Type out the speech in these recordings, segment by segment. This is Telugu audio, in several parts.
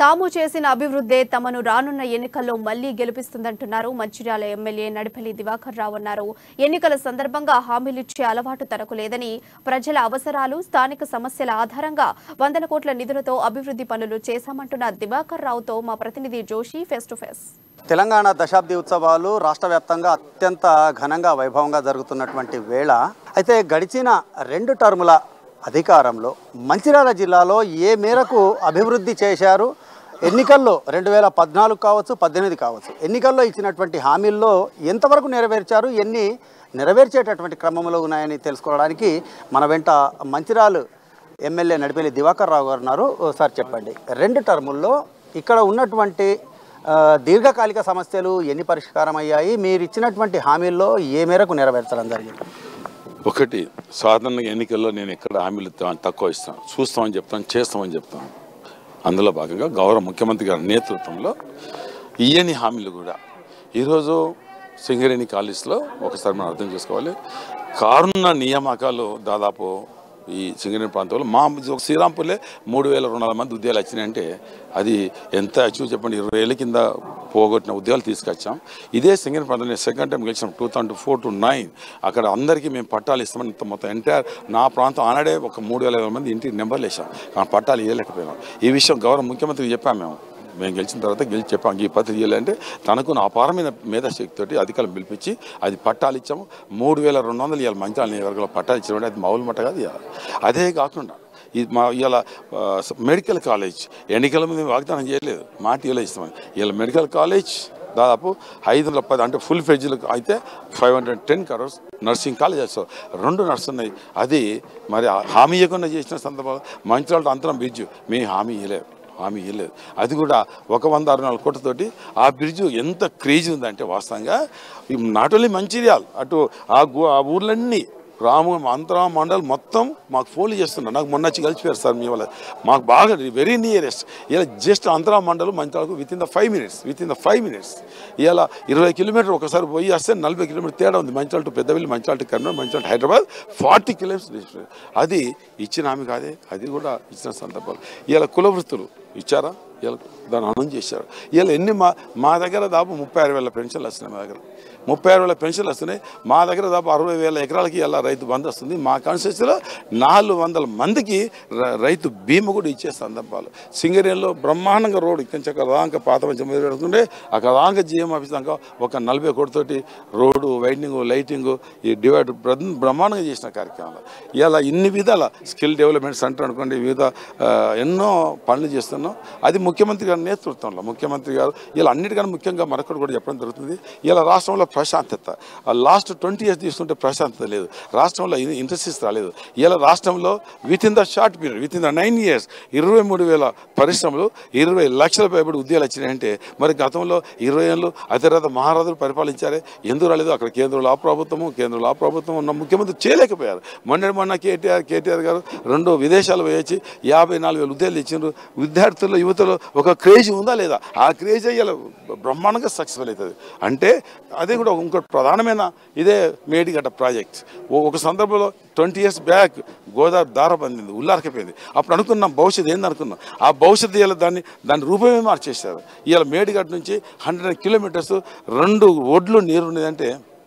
తాము చేసిన అభివృద్ధే తమను రానున్న ఎన్నికల్లో మళ్లీ గెలిపిస్తుందంటున్నారు మంచిర్యాల ఎమ్మెల్యే నడిపల్లి దివాకర్ రావు అన్నారు ఎన్నికల సందర్భంగా హామీలిచ్చే అలవాటు తనకు లేదని ప్రజల అవసరాలు స్థానిక సమస్యల ఆధారంగా వందల కోట్ల నిధులతో అభివృద్ధి పనులు చేశామంటున్న దివాకర్ రావుతో మా ప్రతినిధి Joshi face to face Telangana దశాబ్ది ఉత్సవాలు రాష్ట్ర వ్యాప్తంగా అత్యంత ఘనంగా వైభవంగా జరుగుతున్నటువంటి వేళ అయితే గడిచిన రెండు టర్ముల అధికారంలో మంచిర్యాల జిల్లాలో ఏ మేరకు అభివృద్ధి చేశారు ఎన్నికల్లో రెండు వేల పద్నాలుగు కావచ్చు పద్దెనిమిది కావచ్చు ఎన్నికల్లో ఇచ్చినటువంటి హామీల్లో ఎంతవరకు నెరవేర్చారు ఎన్ని నెరవేర్చేటటువంటి క్రమంలో ఉన్నాయని తెలుసుకోవడానికి మన వెంట మంచిర్యాల ఎమ్మెల్యే నడిపల్లి దివాకర్ రావు గారు ఉన్నారు సార్ చెప్పండి రెండు టర్ముల్లో ఇక్కడ ఉన్నటువంటి ఆ, దీర్ఘకాలిక సమస్యలు ఎన్ని పరిష్కారం అయ్యాయి మీరు ఇచ్చినటువంటి హామీల్లో ఏ మేరకు నెరవేర్చడం జరిగింది ఒకటి సాధారణ ఎన్నికల్లో నేను ఎక్కడ హామీలు త- తక్కువ ఇస్తాను చూస్తామని చెప్తాను చేస్తామని చెప్తాను అందులో భాగంగా గౌరవ ముఖ్యమంత్రి గారి నేతృత్వంలో ఇయ్యని హామీలు కూడా ఈరోజు సింగరేణి కాలేజ్లో ఒకసారి మనం అర్థం చేసుకోవాలి కారున్న నియామకాలు దాదాపు ఈ సింగరేణి ప్రాంతంలో మా శ్రీరాంపూర్లే మూడు వేల రెండు వందల మంది ఉద్యోగాలు వచ్చినాయంటే అది ఎంత అచీవ్ చెప్పండి ఇరవై ఏళ్ళ కింద పోగొట్టిన ఉద్యోగాలు తీసుకొచ్చాం ఇదే సింగరేణి ప్రాంతంలో సెకండ్ టైం గెలిచాం two thousand four to nine అక్కడ అందరికీ మేము పట్టాలు ఇస్తామని ఇంత మొత్తం ఎంటైర్ నా ప్రాంతం ఆనాడే ఒక మూడు వేల ఐదు మంది ఇంటికి నెంబర్లు వేసాం కానీ పట్టాలు ఇవ్వలేకపోయినాం ఈ విషయం గౌరవ ముఖ్యమంత్రికి చెప్పాం మేము మేము గెలిచిన తర్వాత గెలిచి చెప్పాం ఈ పద్ధతి చేయాలంటే తనకు నా అపారమైన మేధాశక్తితోటి అధికారులు పిలిపించి అది పట్టాలు ఇచ్చాము మూడు వేల రెండు వందలు ఇవాళ మంచాల నియోజకవర్గంలో పట్టాలు ఇచ్చామంటే అది మామూలు మట్ట కాదు ఇవాళ అదే కాకుండా ఇది మా ఇవాళ ఆ, మెడికల్ కాలేజ్ ఎన్నికల మీద మేము వాగ్దానం చేయలేదు మాట ఇలా ఇస్తామని ఇవాళ మెడికల్ కాలేజ్ దాదాపు ఐదు వందల పది అంటే ఫుల్ ఫెజ్లకు అయితే five hundred ten crores nursing colleges రెండు నడుస్తున్నాయి అది మరి ఆ హామీ ఇవ్వకుండా చేసిన సందర్భంలో మంచి అంతరం బ్రిడ్జ్ మేము హామీ ఇవ్వలేదు హామీ ఇవ్వలేదు అది కూడా ఒక వంద అరవై నాలుగు కోట్లతోటి ఆ బ్రిడ్జ్ ఎంత క్రేజ్ ఉందంటే వాస్తవంగా నాట్ ఓన్లీ మంచిర్యాల్ అటు ఆ గు ఆ ఊర్లన్నీ రాము అంతరా మండల్ మొత్తం మాకు ఫోన్లు చేస్తున్నారు నాకు మొన్న వచ్చి కలిసిపోయారు సార్ మీ వల్ల మాకు బాగా వెరీ నియరెస్ట్ ఇలా జస్ట్ అంతరా మండలం మంచాలకు within the five minutes within the five minutes ఇలా ఇరవై కిలోమీటర్ ఒకసారి పోయి వస్తే నలభై కిలోమీటర్ తేడా ఉంది Manchala to Peddavelli Manchala to Kurnool Manchala to Hyderabad forty kilometres అది ఇచ్చిన ఆమె కాదే అది కూడా ఇచ్చిన సందర్భాలు ఇలా కుల వృత్తులు ఇచ్చారా ఇలా దాన్ని అనౌన్స్ చేశారు ఇలా ఎన్ని మా మా దగ్గర దాదాపు ముప్పై ఆరు వేల పెన్షన్లు వస్తున్నాయి మా దగ్గర ముప్పై ఆరు వేల పెన్షన్లు వస్తున్నాయి మా దగ్గర దాదాపు అరవై వేల ఎకరాలకి ఇలా రైతు బంధు వస్తుంది మా కాన్స్టిట్యూన్సీలో నాలుగు వందల మందికి ర- రైతు బీమా కూడా ఇచ్చే సందర్భాలు సింగరేణిలో బ్రహ్మాండంగా రోడ్డు ఇక్కడి నుంచి అక్కడ రాంక పాత మంచి మొదలు పెడుతుంటే అక్కడ రాంక జిఎం ఆఫీస్ దాకా ఒక నలభై కోటితోటి రోడ్డు వైండింగ్ లైటింగ్ ఈ డివైడ్ బ్ర- బ్రహ్మాండంగా చేసిన కార్యక్రమాలు ఇలా ఇన్ని విధాల స్కిల్ డెవలప్మెంట్ సెంటర్ అనుకోండి వివిధ ఆ, ఎన్నో పనులు చేస్తున్నాం అది ముఖ్యమంత్రి గారి నేతృత్వంలో ముఖ్యమంత్రి గారు ఇలా అన్నిటికన్నా ముఖ్యంగా మరొకటి కూడా చెప్పడం జరుగుతుంది ఇలా రాష్ట్రంలో ప్రశాంతత లాస్ట్ ట్వంటీ ఇయర్స్ తీసుకుంటే ప్రశాంతత లేదు రాష్ట్రంలో ఇండస్ట్రీస్ రాలేదు ఇలా రాష్ట్రంలో within the short period within the nine years ఇరవై మూడు వేల పరిశ్రమలు ఇరవై లక్షల పైబడి ఉద్యోగాలు వచ్చినాయంటే మరి గతంలో ఇరవై ఏళ్ళు అతిరథ మహారాజులు పరిపాలించారే ఎందుకు రాలేదు అక్కడ కేంద్రంలో ఆ ప్రభుత్వము కేంద్రంలో ఆ ప్రభుత్వం ఉన్న ముఖ్యమంత్రి చేయలేకపోయారు మొన్న మొన్న కేటీఆర్ కేటీఆర్ గారు రెండు విదేశాలు వేయచ్చి యాభై నాలుగు వేల ఉద్యోగాలు ఇచ్చిండ్రు విద్యార్థుల్లో యువతలో ఒక క్రేజ్ ఉందా లేదా ఆ క్రేజ్ అయ్యేలా బ్రహ్మాండంగా సక్సెస్ఫుల్ అవుతుంది అంటే అదే కూడా ఇంకోటి ప్రధానమైన ఇదే మేడిగడ్డ ప్రాజెక్ట్ ఓ- ఒక సందర్భంలో ట్వంటీ ఇయర్స్ బ్యాక్ గోదావరి దార పందింది ఉల్లారకపోయింది అప్పుడు అనుకున్నాం భవిష్యత్తు ఏంది అనుకున్నాం ఆ భవిష్యత్తు ఇలా దాన్ని దాని రూపమే మార్చేశారు ఇవాళ మేడిగడ్డ నుంచి హండ్రెడ్ కిలోమీటర్స్ రెండు ఒడ్లు నీరు ఉన్నదంటే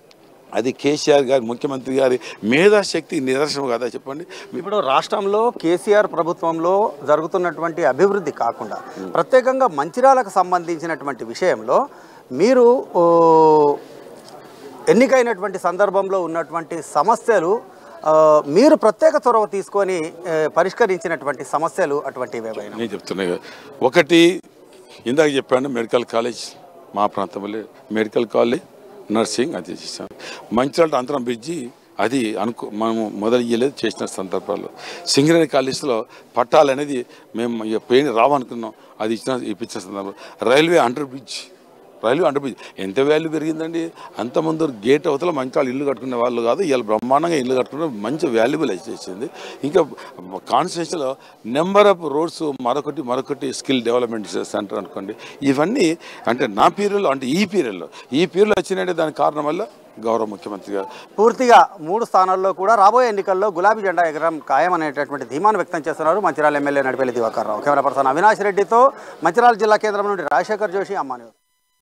అది కేసీఆర్ గారి ముఖ్యమంత్రి గారి మేధాశక్తి నిదర్శనం కదా చెప్పండి ఇప్పుడు రాష్ట్రంలో కేసీఆర్ ప్రభుత్వంలో జరుగుతున్నటువంటి అభివృద్ధి కాకుండా ప్రత్యేకంగా మంచిర్యాలకు సంబంధించినటువంటి విషయంలో మీరు ఓ, ఎన్నికైనటువంటి సందర్భంలో ఉన్నటువంటి సమస్యలు ఆ, మీరు ప్రత్యేక చొరవ తీసుకొని ఏ, పరిష్కరించినటువంటి సమస్యలు అటువంటివి ఏవైనా నేను చెప్తున్నా కదా. ఒకటి ఇందాక చెప్పాను మెడికల్ కాలేజ్ మా ప్రాంతంలో మెడికల్ కాలేజ్ నర్సింగ్ అది చేశాం మంచిర్యాల అంతరం బ్రిడ్జి అది అనుకో మనము మొదలు ఇయ్యలేదు చేసిన సందర్భాల్లో సింగరేణి కాలేజ్లో పట్టాలు అనేది మేము ఇక పెయిన్ రావనుకున్నాం అది ఇచ్చిన ఇప్పించిన సందర్భం railway under bridge railway under bridge ఎంత వాల్యూ పెరిగిందండి అంత ముందు గేట్ అవతల మంచి వాళ్ళు ఇల్లు కట్టుకునే వాళ్ళు కాదు ఇవాళ బ్రహ్మాండంగా ఇల్లు కట్టుకునే మంచి వాల్యుబుల్ వచ్చేసింది ఇంకా కాన్స్టిట్యూన్సీలో నెంబర్ ఆఫ్ రోడ్స్ మరొకటి మరొకటి స్కిల్ డెవలప్మెంట్ సెంటర్ అనుకోండి ఇవన్నీ అంటే నా పీరియడ్లో అంటే ఈ పీరియడ్లో ఈ పీరియడ్లో వచ్చినట్టే దానికి కారణం వల్ల గౌరవ ముఖ్యమంత్రి గారు పూర్తిగా మూడు స్థానాల్లో కూడా రాబోయే ఎన్నికల్లో గులాబీ జెండా ఎగరం ఖాయం అనేటటువంటి ధీమాను వ్యక్తం చేస్తున్నారు Mancherial MLA Nadipalli Diwakar Rao camera person Avinash రెడ్డితో మంచిర్యాల జిల్లా కేంద్రం నుండి రాజశేఖర్ జోషి అమ్మాని